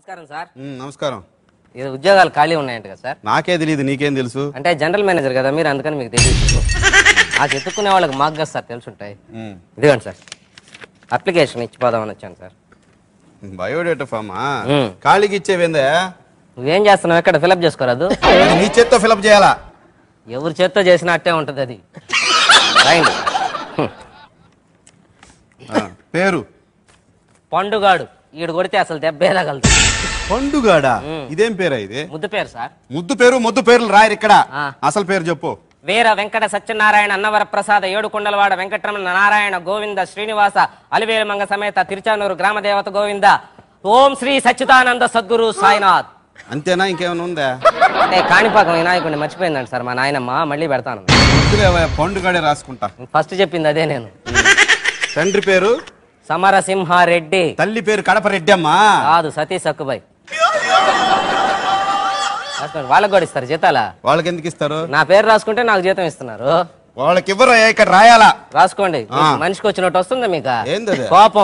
నమస్కారం సార్ ఉమ్, నమస్కారం ఇది ఉద్యోగాలు ఖాళీ ఉన్నాయంట కదా సార్ నాకే తెలియదు నీకేం తెలుసు అంటే జనరల్ మేనేజర్ కదా మీరు అందుకని మీకు తెలియదు నాకు ఎత్తుక్కునే వాళ్ళకి మాకు కదా సార్ తెలుసుంటాయి ఉమ్, ఇదిగోండి సార్ అప్లికేషన్ ఇచ్చిపోదామని వచ్చాను సార్ బయోడేటా ఫామా ఉమ్. ఖాళీకి ఇచ్చేవేందే నువ్వేం చేస్తున్నావు ఎక్కడ ఫిలప్ చేసుకోరాదు నీ చేత్తో ఫిలప్ చేయాలా ఎవరి చేత్తో చేసినా అట్టే ఉంటుంది అది రాయండి హ్మ్. ఆ, పేరు పండుగాడు ఈడు కొడితే అసలు దెబ్బే తగలదు పండుగాడా ఇదేం పేరా ఇది ముద్దు పేరు సార్ ముద్దు పేరు ముద్దు పేర్లు రాయరు ఇక్కడ ఆ. అసలు పేరు చెప్పు వీర వెంకట సత్యనారాయణ అన్నవర ప్రసాద ఏడుకొండలవాడ వెంకటరమణ నారాయణ గోవింద శ్రీనివాస అలివేలుమంగ సమేత తిరుచానూరు గ్రామదేవత గోవింద ఓం శ్రీ సచ్చిదానంద సద్గురు సాయినాథ్ అంతేనా ఇంకేమైనా ఉందా అంటే కాణిపాకం వినాయకుడిని మర్చిపోయిందండి సార్ మా నాయనమ్మ మళ్ళీ పెడతాను వద్దులేవయ్య, పండుగాడే రాసుకుంటా ఫస్ట్ చెప్పింది అదే నేను తండ్రి పేరు సమరసింహారెడ్డి తల్లి పేరు కడప రెడ్డి అమ్మా కాదు సతీష్ సక్కుబాయ్ రాసుకోండి. వాళ్ళకి కూడా ఇస్తారు జీతాలా వాళ్ళకి ఎందుకు ఇస్తారు నా పేరు రాసుకుంటే నాకు జీతం ఇస్తున్నారు వాళ్ళకి ఇవ్వరు ఇక్కడ రాయాలా రాసుకోండి ఆ. మనిషికి వచ్చినట్టు వస్తుందా మీకు ఏందది? కోపం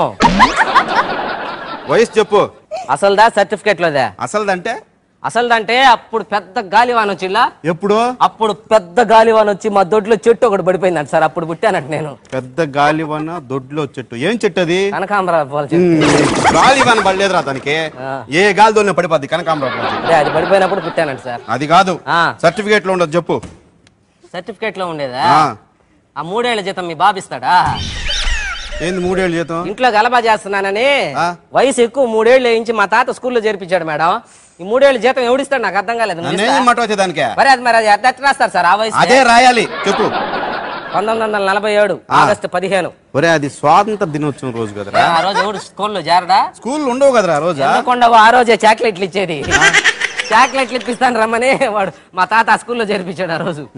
వయసు చెప్పు అసలుదా సర్టిఫికెట్ లోదా అసలుదంటే అసలుదంటే అప్పుడు పెద్ద గాలివాన్ వచ్చిలా ఎప్పుడు అప్పుడు పెద్ద గాలివాన్ వచ్చి మా దొడ్లో చెట్టు ఒకటి పడిపోయిందంట సార్ అప్పుడు పుట్టానట్టు నేను పెద్ద గాలివన దొడ్లో చెట్టు ఏం చెట్టు అది కనకాంబర పూల చెట్టు ఉమ్, గాలివన పడలేదురా దానికి ఆ. ఏ గాలి దొల్లిన పడిపోద్ది కనకాంబరం పూల చెట్టు. అదే అది పడిపోయినప్పుడు పుట్టానంట సార్ అది కాదు ఆ. సర్టిఫికేట్ లో ఉండదు చెప్పు సర్టిఫికెట్ లో ఉండేదా ఆ. ఆ మూడేళ్ల జీతం మీ బాబిస్తాడా ఏంది మూడేళ్ళు జీతం ఇంట్లో గలబా చేస్తున్నానని ఆ. వయసు ఎక్కువ మూడేళ్లు వేయించి మా తాత స్కూల్లో చేర్పించాడు మేడం ఈ మూడేళ్ల జీతం ఎవడిస్తాడు నాకు అర్థం కాలేదు నువ్వు నన్నేం ఇస్తా? మాట వచ్చే దానికే మరి అది మరి అది ఎట్లా రాస్తారు సార్ ఆ వయసు అదే రాయాలి చెప్పు పంతొమ్మిది వందల నలభై ఏడు ఆ. ఆగస్టు పదిహేను ఒరే అది స్వాతంత్ర దినోత్సవం రోజు కదరా ఆ రోజు ఎవడు స్కూల్లో చేరడా స్కూల్ ఉండవు కదరా ఆ రోజా ఎందుకుండా ఆ రోజే చాక్లెట్లు ఇచ్చేది చాక్లెట్లు ఇప్పిస్తాను రమ్మని వాడు మా తాత ఆ స్కూల్లో చేర్పించాడు ఆ రోజు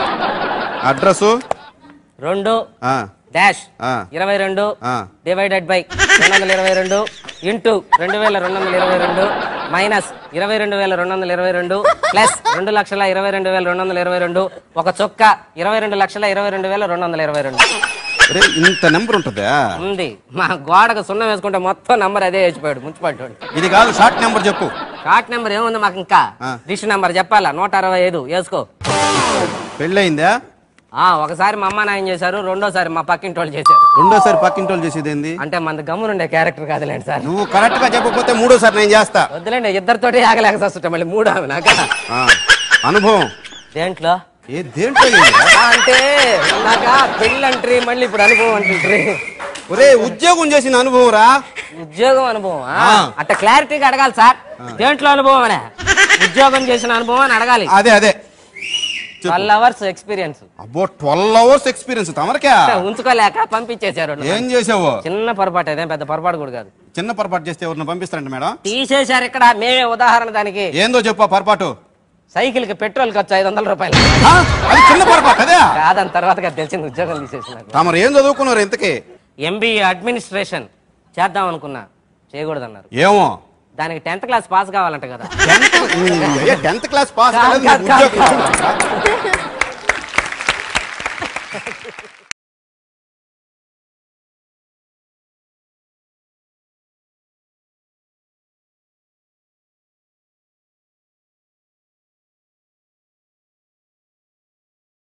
అడ్రస్ రెండు డాష్ ఇరవై రెండు డివైడెడ్ బై రెండు వందల ఇరవై రెండు ఇంటూ రెండు వేల రెండు వందల ఇరవై రెండు మైనస్ ఇరవై రెండు వేల రెండు వందల ఇరవై రెండు ప్లస్ రెండు లక్షల ఇరవై రెండు వేల రెండు వందల ఇరవై రెండు ఒక చొక్క ఇరవై రెండు లక్షల ఇరవై రెండు వేల రెండు వందల ఇరవై రెండు ఇంత నెంబర్ ఉంటుందా ఉంది మా గోడకు సున్నం వేసుకుంటే మొత్తం నంబర్ అదే వేసిపోయాడు మున్సిపాలిటీ ఇది కాదు షార్ట్ నెంబర్ చెప్పు కార్ట్ నెంబర్ ఏముంది మాకు ఇంకా ఆ. డిష్ నెంబర్ చెప్పాలా నూట అరవై ఐదు వేసుకో పెళ్ళయిందా ఆ ఒకసారి మా అమ్మ నాయన చేశారు రెండోసారి మా పక్కింటి వాళ్ళు చేశారు రెండోసారి పక్కింటి వాళ్ళు చేసేది ఏంది అంటే మన గమ్మునుండే క్యారెక్టర్ కాదులేండి సార్ నువ్వు కరెక్ట్ గా చెప్పకపోతే మూడోసారి నేను చేస్తా వద్దులేండి ఇద్దరితోటి ఆగలేక వస్తుంటా మళ్ళీ మూడు ఆమె నాక ఆ, అనుభవం దేంట్లో ఏ దేంట్లో ఏంది? ఆ, అంటే నాక పెళ్ళి అంటారు మళ్ళీ ఇప్పుడు అనుభవం అంటుంటారు ఒరే ఉద్యోగం చేసిన అనుభవం రా ఉద్యోగం అనుభవం ఆ. అట్ట క్లారిటీగా అడగాలి సార్ దేంట్లో అనుభవం అనే ఉద్యోగం చేసిన అనుభవం అని అడగాలి అదే అదే ట్వెల్వ్ అవర్స్ ఎక్స్పీరియన్స్ అబ్బో ట్వెల్వ్ అవర్స్ ఎక్స్పీరియన్స్ తమరికా ఉంచుకోలేక పంపించేశారు ఏం చేసావు చిన్న పొరపాటు అదేం పెద్ద పొరపాటు కూడా కాదు చిన్న పొరపాటు చేస్తే ఎవరిని పంపిస్తారంట మేడం తీసేశారు ఇక్కడ మేమే ఉదాహరణ దానికి ఏందో చెప్పు ఆ పొరపాటు సైకిల్ కి పెట్రోల్ ఖర్చు ఐదు వందల రూపాయలు ఆ, అది చిన్న పొరపాటు అదే కాదని తర్వాత కదా తెలిసింది ఉద్యోగం తీసేసినారు తమరు ఏం చదువుకున్నారు ఇంతకి ఎంబీఏ అడ్మినిస్ట్రేషన్ చేద్దాం అనుకున్నా చేయకూడదన్నారు ఏమో దానికి టెన్త్ క్లాస్ పాస్ కావాలంట కదా టెన్త్ క్లాస్ పాస్ కాదు, కాలేదు, కాదు, నీకు ఉద్యోగం కాదు. కావాలా?